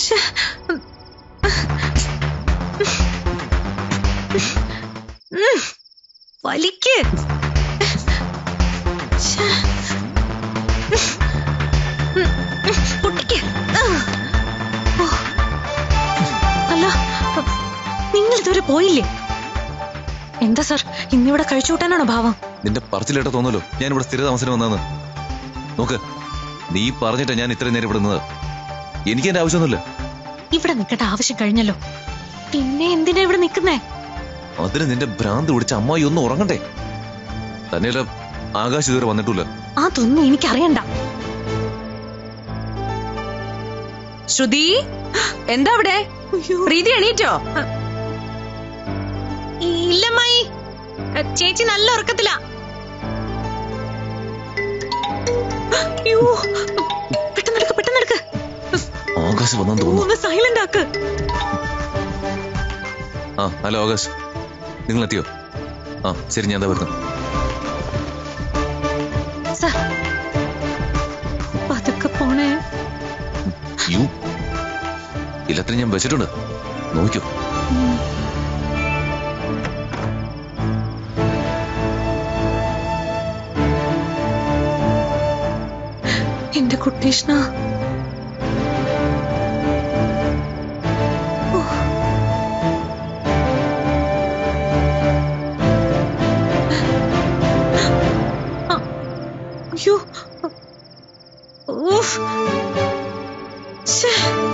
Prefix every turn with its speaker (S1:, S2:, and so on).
S1: ശ്ശേ. ഉം. വലിക്ക് ശ്ശേ. ഉം. പൊട്ടിക്ക് ആ. ഓ. അല്ല നിങ്ങൾ ഇതുവരെ പോയില്ലേ എന്താ സാർ ഇന്നിവിടെ കഴിച്ചു കൂട്ടാനാണോ ഭാവം
S2: നിന്റെ പറച്ചിലേട്ട തോന്നല്ലോ ഞാൻ ഇവിടെ സ്ഥിര താമസത്തിന് വന്നതെന്ന് നോക്ക് നീ പറഞ്ഞിട്ടാ ഞാൻ ഇത്രയും നേരം ഇവിടെ നിന്നത് എനിക്ക് എന്റെ ആവശ്യമൊന്നുമില്ല
S1: ഇവിടെ നിൽക്കേണ്ട ആവശ്യം കഴിഞ്ഞല്ലോ പിന്നെ എന്തിനാ ഇവിടെ നിൽക്കുന്നേ
S2: അതിന് നിന്റെ ഭ്രാന്ത് പിടിച്ച അമ്മായി ഒന്ന് ഉറങ്ങണ്ടേ തന്നെയല്ല ആകാശ് ഇതുവരെ വന്നിട്ടില്ല
S1: അതൊന്നും എനിക്കറിയണ്ട
S3: ശ്രുതി എന്താ അവിടെ പ്രീതി എണീറ്റോ
S1: ഇല്ലമ്മായി ചേച്ചി നല്ല ഉറക്കത്തിലാ അയ്യോ പെട്ടെന്ന് എടുക്ക് പെട്ടെന്ന് എടുക്ക്
S2: ആകാശ് വന്നെന്ന് തോന്നുന്നു
S1: ഒന്ന് സൈലന്റ് ആക്ക്
S2: ആ ഹലോ ആകാശ് നിങ്ങൾ എത്തിയോ ആ ശരി ഞാൻ എന്താ വരുന്നു
S1: സാർ പതുക്കെ പോണേ
S2: യു എല്ലാത്തിനും ഞാൻ വെച്ചിട്ടുണ്ട് നോക്കിയോ
S1: എന്റെ കുട്ടീഷ്ണ ഓ. ആ. അയ്യോ ഊഫ്. ശ്ശേ.